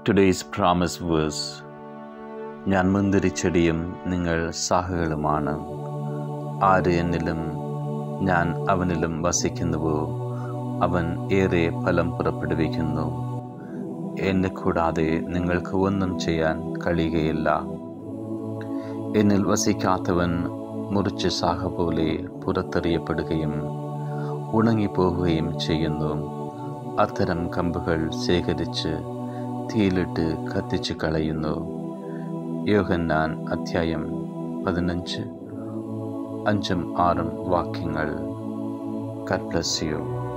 Today's promise verse ഞാൻ മുന്തിരിച്ചെടിയും നിങ്ങൾ സാഹകളുമാണ് ആര് എന്നിലും ഞാൻ അവനിലും വസിക്കുന്നുവോ അവൻ ഏറെ ഫലം പുറപ്പെടുവിക്കുന്നു എന്നെ കൂടാതെ നിങ്ങൾക്ക് ഒന്നും ചെയ്യാൻ കഴിയുകയില്ല എന്നിൽ വസിക്കാത്തവൻ മുറിച്ച് സാഹ പോലെ പുറത്തെറിയപ്പെടുകയും ഉണങ്ങിപ്പോവുകയും ചെയ്യുന്നു അത്തരം കമ്പുകൾ ശേഖരിച്ച് തീയിലിട്ട് കത്തിച്ച് കളയുന്നു യോഹന്നാൻ അധ്യായം പതിനഞ്ച് അഞ്ചും ആറും വാക്യങ്ങൾ God bless you.